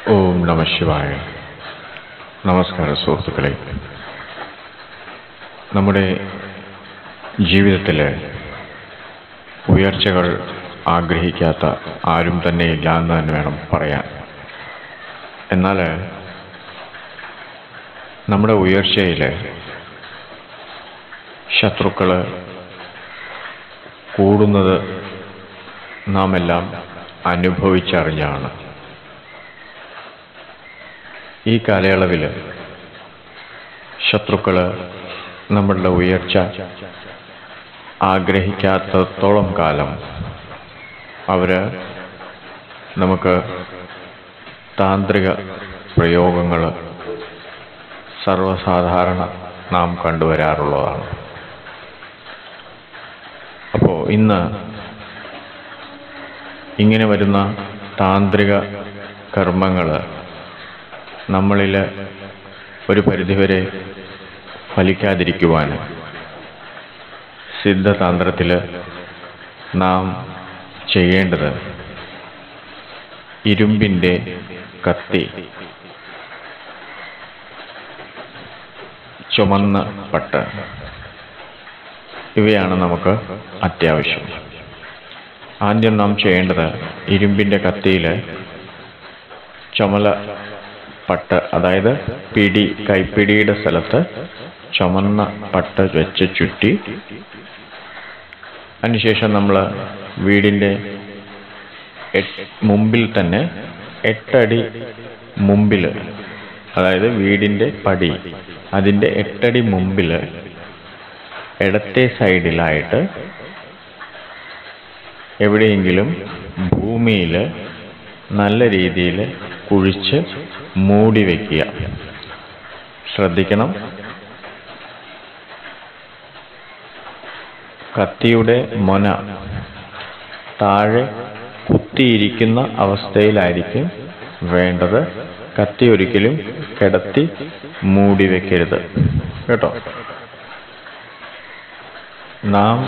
ഓം നമ ശിവായ നമസ്കാരം സുഹൃത്തുക്കളെ നമ്മുടെ ജീവിതത്തിൽ ഉയർച്ചകൾ ആഗ്രഹിക്കാത്ത ആരും തന്നെ ഇല്ല എന്ന് തന്നെ വേണം പറയാൻ എന്നാൽ നമ്മുടെ ഉയർച്ചയിൽ ശത്രുക്കൾ കൂടുന്നത് നാം എല്ലാം അനുഭവിച്ചറിഞ്ഞാണ് ഈ കാലയളവിൽ ശത്രുക്കൾ നമ്മളുടെ ഉയർച്ച ആഗ്രഹിക്കാത്തത്തോളം കാലം അവർ നമുക്ക് താന്ത്രിക പ്രയോഗങ്ങൾ സർവ്വസാധാരണ നാം കണ്ടുവരാറുള്ളതാണ് അപ്പോൾ ഇന്ന് ഇങ്ങനെ വരുന്ന താന്ത്രിക കർമ്മങ്ങൾ നമ്മളിൽ ഒരു പരിധിവരെ ഫലിക്കാതിരിക്കുവാൻ സിദ്ധതാന്ത്രത്തിൽ നാം ചെയ്യേണ്ടത് ഇരുമ്പിൻ്റെ കത്തി ചുമന്ന പട്ട് ഇവയാണ് നമുക്ക് അത്യാവശ്യം ആദ്യം നാം ചെയ്യേണ്ടത് ഇരുമ്പിൻ്റെ കത്തിയിൽ ചുമല പട്ട് അതായത് പിടി കൈപ്പിടിയുടെ സ്ഥലത്ത് ചുമന്ന പട്ട് വെച്ച് ചുറ്റി അതിനുശേഷം നമ്മൾ വീടിൻ്റെ മുമ്പിൽ തന്നെ എട്ടടി മുമ്പിൽ അതായത് വീടിൻ്റെ പടി അതിൻ്റെ എട്ടടി മുമ്പിൽ ഇടത്തെ സൈഡിലായിട്ട് എവിടെയെങ്കിലും ഭൂമിയിൽ നല്ല രീതിയിൽ കുഴിച്ച് മൂടി വയ്ക്കുക ശ്രദ്ധിക്കണം കത്തിയുടെ മൊന താഴെ കുത്തിയിരിക്കുന്ന അവസ്ഥയിലായിരിക്കും വേണ്ടത് കത്തി ഒരിക്കലും കിടത്തി മൂടി വെക്കരുത് കേട്ടോ നാം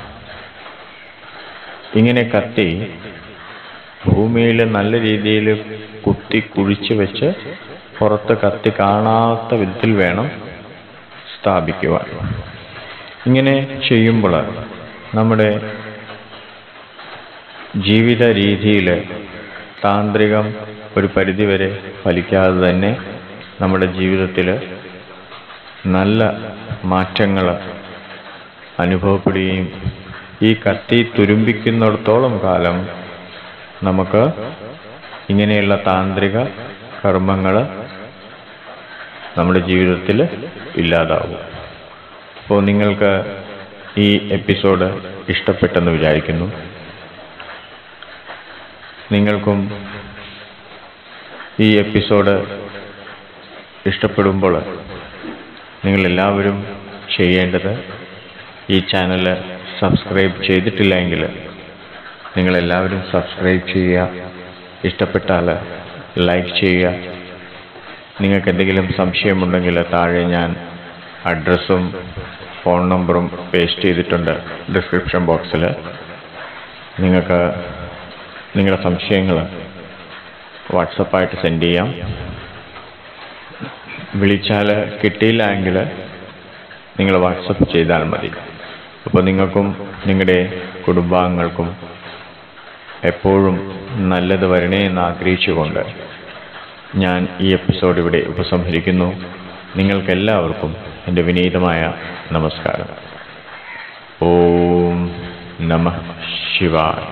ഇങ്ങനെ കത്തി ഭൂമിയിൽ നല്ല രീതിയിൽ കുത്തി കുഴിച്ച് വെച്ച് പുറത്ത് കത്തി കാണാത്ത വിധത്തിൽ വേണം സ്ഥാപിക്കുവാൻ ഇങ്ങനെ ചെയ്യുമ്പോൾ നമ്മുടെ ജീവിത രീതിയിൽ താന്ത്രികം ഒരു പരിധിവരെ ഫലിക്കാതെ തന്നെ നമ്മുടെ ജീവിതത്തിൽ നല്ല മാറ്റങ്ങൾ അനുഭവപ്പെടുകയും ഈ കത്തി തുരുമ്പിക്കുന്നിടത്തോളം കാലം നമുക്ക് ഇങ്ങനെയുള്ള താന്ത്രിക കർമ്മങ്ങൾ നമ്മുടെ ജീവിതത്തിൽ ഇല്ലാതാവും അപ്പോൾ നിങ്ങൾക്ക് ഈ എപ്പിസോഡ് ഇഷ്ടപ്പെട്ടെന്ന് വിചാരിക്കുന്നു നിങ്ങൾക്കും ഈ എപ്പിസോഡ് ഇഷ്ടപ്പെടുമ്പോൾ നിങ്ങളെല്ലാവരും ചെയ്യേണ്ടത് ഈ ചാനൽ സബ്സ്ക്രൈബ് ചെയ്തിട്ടില്ലെങ്കിൽ നിങ്ങളെല്ലാവരും സബ്സ്ക്രൈബ് ചെയ്യുക ഇഷ്ടപ്പെട്ടാൽ ലൈക്ക് ചെയ്യുക നിങ്ങൾക്ക് എന്തെങ്കിലും സംശയമുണ്ടെങ്കിൽ താഴെ ഞാൻ അഡ്രസ്സും ഫോൺ നമ്പറും പേസ്റ്റ് ചെയ്തിട്ടുണ്ട് ഡിസ്ക്രിപ്ഷൻ ബോക്സിൽ നിങ്ങൾക്ക് നിങ്ങളുടെ സംശയങ്ങൾ വാട്സപ്പായിട്ട് സെൻഡ് ചെയ്യാം വിളിച്ചാൽ കിട്ടിയില്ല എങ്കിൽ നിങ്ങൾ വാട്സപ്പ് ചെയ്താൽ മതി അപ്പോൾ നിങ്ങൾക്കും നിങ്ങളുടെ കുടുംബാംഗങ്ങൾക്കും എപ്പോഴും നല്ലത് വരണേ എന്ന് ആഗ്രഹിച്ചുകൊണ്ട് ഞാൻ ഈ എപ്പിസോഡ് ഇവിടെ ഉപസംഹരിക്കുന്നു നിങ്ങൾക്കെല്ലാവർക്കും എൻ്റെ വിനീതമായ നമസ്കാരം ഓം നമ ശിവായ